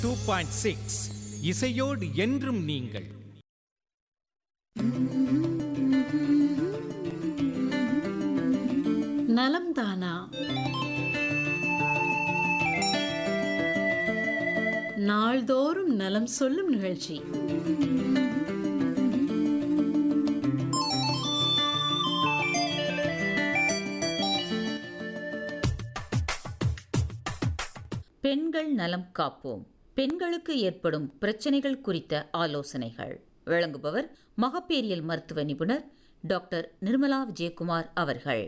two point six இசையோடு என்றும் நீங்கள் நலம் தானா நாள்தோறும் நலம் சொல்லும் நிகழ்ச்சி பெண்கள் நலம் காப்போம் பெண்களுக்கு ஏற்படும் பிரச்சனைகள் குறித்த ஆலோசனைகள் வழங்குபவர் மகப்பேரியல் மருத்துவ நிபுணர் டாக்டர் நிர்மலா விஜயகுமார் அவர்கள்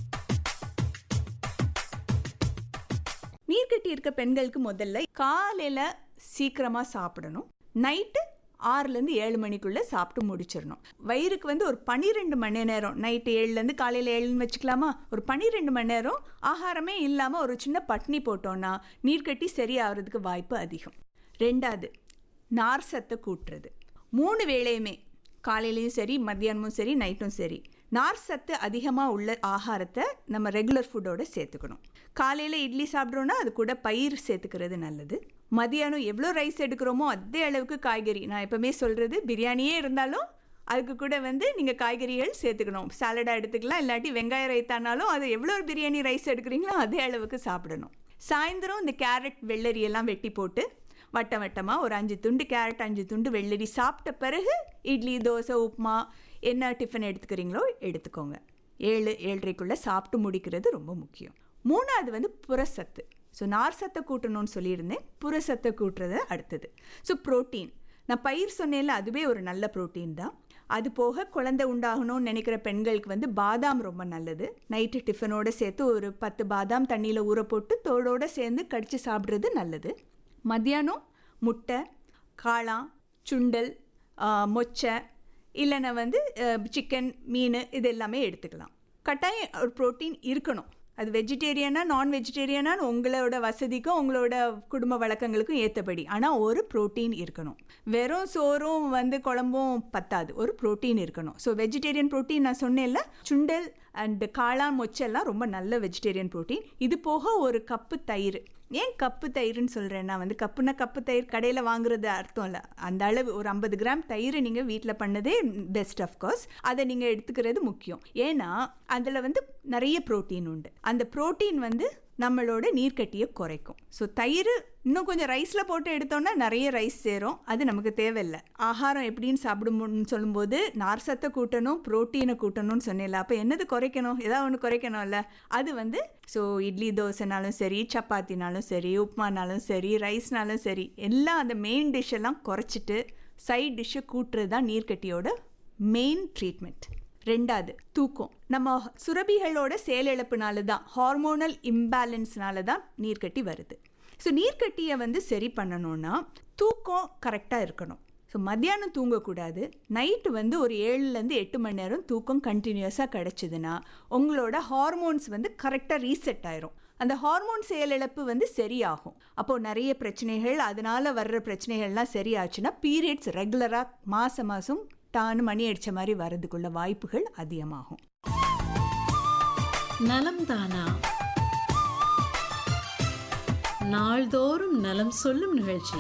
நீர்க்கட்டி இருக்க பெண்களுக்கு முதல்ல காலையில சீக்கிரமா சாப்பிடணும் நைட்டு ஆறுலேருந்து ஏழு மணிக்குள்ள சாப்பிட்டு முடிச்சிடணும் வயிறுக்கு வந்து ஒரு பன்னிரெண்டு மணி நேரம் நைட்டு ஏழுலேருந்து காலையில் ஏழுன்னு வச்சுக்கலாமா ஒரு பன்னிரெண்டு மணி நேரம் ஆகாரமே இல்லாமல் ஒரு சின்ன பட்னி போட்டோன்னா நீர்க்கட்டி சரியாகிறதுக்கு வாய்ப்பு அதிகம் ரெண்டாவது நார் சத்தை கூட்டுறது மூணு வேளையுமே காலையிலையும் சரி மத்தியானமும் சரி நைட்டும் சரி நார் சத்து அதிகமாக உள்ள ஆகாரத்தை நம்ம ரெகுலர் ஃபுட்டோட சேர்த்துக்கணும் காலையில் இட்லி சாப்பிட்றோன்னா அது கூட பயிர் சேர்த்துக்கிறது நல்லது மதியானம் எவ்வளோ ரைஸ் எடுக்கிறோமோ அதே அளவுக்கு காய்கறி நான் எப்பவுமே சொல்கிறது பிரியாணியே இருந்தாலும் அதுக்கு கூட வந்து நீங்கள் காய்கறிகள் சேர்த்துக்கணும் சாலடாக எடுத்துக்கலாம் இல்லாட்டி வெங்காய ரைத்தானாலும் அது எவ்வளோ பிரியாணி ரைஸ் எடுக்கிறீங்களோ அதே அளவுக்கு சாப்பிடணும் சாயந்தரம் இந்த கேரட் வெள்ளரி எல்லாம் வெட்டி போட்டு வட்டம் வட்டமாக ஒரு அஞ்சு துண்டு கேரட் அஞ்சு துண்டு வெள்ளரி சாப்பிட்ட பிறகு இட்லி தோசை உப்புமா என்ன டிஃபன் எடுத்துக்கிறீங்களோ எடுத்துக்கோங்க ஏழு ஏழரைக்குள்ளே சாப்பிட்டு முடிக்கிறது ரொம்ப முக்கியம் மூணாவது வந்து புரசத்து ஸோ நார் சத்தை கூட்டணும்னு சொல்லியிருந்தேன் புரசத்தை கூட்டுறது அடுத்தது ஸோ ப்ரோட்டீன் நான் பயிர் சொன்னேன்ல அதுவே ஒரு நல்ல ப்ரோட்டீன் தான் அது போக குழந்தை உண்டாகணும்னு நினைக்கிற பெண்களுக்கு வந்து பாதாம் ரொம்ப நல்லது நைட்டு டிஃபனோடு சேர்த்து ஒரு பத்து பாதாம் தண்ணியில் ஊற போட்டு தோடோடு சேர்ந்து கடித்து சாப்பிட்றது நல்லது மத்தியானம் முட்டை காளான் சுண்டல் ஆ, மொச்சை இல்லைன்னா வந்து சிக்கன் மீன் இது எல்லாமே எடுத்துக்கலாம் கட்டாயம் ஒரு ப்ரோட்டீன் இருக்கணும் அது வெஜிடேரியனா நான் வெஜிடேரியனான்னு உங்களோட வசதிக்கும் உங்களோட குடும்ப வழக்கங்களுக்கும் ஏற்றபடி ஆனால் ஒரு ப்ரோட்டீன் இருக்கணும் வெறும் சோறும் வந்து குழம்பும் பத்தாது ஒரு ப்ரோட்டீன் இருக்கணும் ஸோ வெஜிடேரியன் ப்ரோட்டீன் நான் சொன்னேன்ல சுண்டல் அண்ட் காளான் மொச்செல்லாம் ரொம்ப நல்ல வெஜிடேரியன் ப்ரோட்டீன் இது போக ஒரு கப்பு தயிர் ஏன் கப்பு தயிர்னு சொல்கிறேன்னா வந்து கப்புனா கப்பு தயிர் கடையில் வாங்குறது அர்த்தம் இல்லை அந்த அளவு ஒரு ஐம்பது கிராம் தயிர் நீங்கள் வீட்டில் பண்ணதே பெஸ்ட் கோர்ஸ் அதை நீங்கள் எடுத்துக்கிறது முக்கியம் ஏன்னா அதில் வந்து நிறைய புரோட்டீன் உண்டு அந்த புரோட்டீன் வந்து நம்மளோட நீர்க்கட்டியை குறைக்கும் ஸோ தயிர் இன்னும் கொஞ்சம் ரைஸில் போட்டு எடுத்தோம்னா நிறைய ரைஸ் சேரும் அது நமக்கு தேவையில்லை ஆகாரம் எப்படின்னு சாப்பிடும்போன்னு சொல்லும்போது நார் சத்தை கூட்டணும் புரோட்டீனை கூட்டணும்னு சொன்னேன்ல அப்போ என்னது குறைக்கணும் ஏதாவது ஒன்று குறைக்கணும்ல அது வந்து ஸோ இட்லி தோசைனாலும் சரி சப்பாத்தினாலும் சரி உப்புமானாலும் சரி ரைஸ்னாலும் சரி எல்லாம் அந்த மெயின் டிஷ் எல்லாம் குறைச்சிட்டு சைட் டிஷ்ஷை கூட்டுறது தான் நீர்க்கட்டியோட மெயின் ட்ரீட்மெண்ட் ரெண்டாவது தூக்கம் நம்ம சுரபிகளோட செயலிழப்புனால தான் ஹார்மோனல் இம்பேலன்ஸ்னால தான் நீர்க்கட்டி வருது ஸோ நீர்க்கட்டியை வந்து சரி பண்ணணும்னா தூக்கம் கரெக்டாக இருக்கணும் ஸோ மத்தியானம் தூங்கக்கூடாது நைட்டு வந்து ஒரு ஏழுலேருந்து எட்டு மணி நேரம் தூக்கம் கண்டினியூஸாக கிடச்சிதுன்னா உங்களோட ஹார்மோன்ஸ் வந்து கரெக்டாக ரீசெட் ஆயிரும் அந்த ஹார்மோன் செயலிழப்பு வந்து சரியாகும் அப்போது நிறைய பிரச்சனைகள் அதனால் வர்ற பிரச்சனைகள்லாம் சரியாச்சுன்னா பீரியட்ஸ் ரெகுலராக மாதம் மாதம் டான்னு மணி அடித்த மாதிரி வர்றதுக்குள்ள வாய்ப்புகள் அதிகமாகும் நலம் தானா நாள்தோறும் நலம் சொல்லும் நிகழ்ச்சி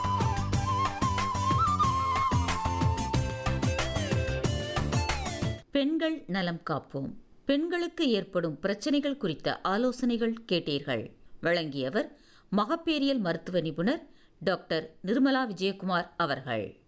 பெண்கள் நலம் காப்போம் பெண்களுக்கு ஏற்படும் பிரச்சனைகள் குறித்த ஆலோசனைகள் கேட்டீர்கள் வழங்கியவர் மகப்பேரியல் மருத்துவ நிபுணர் டாக்டர் நிர்மலா விஜயகுமார் அவர்கள்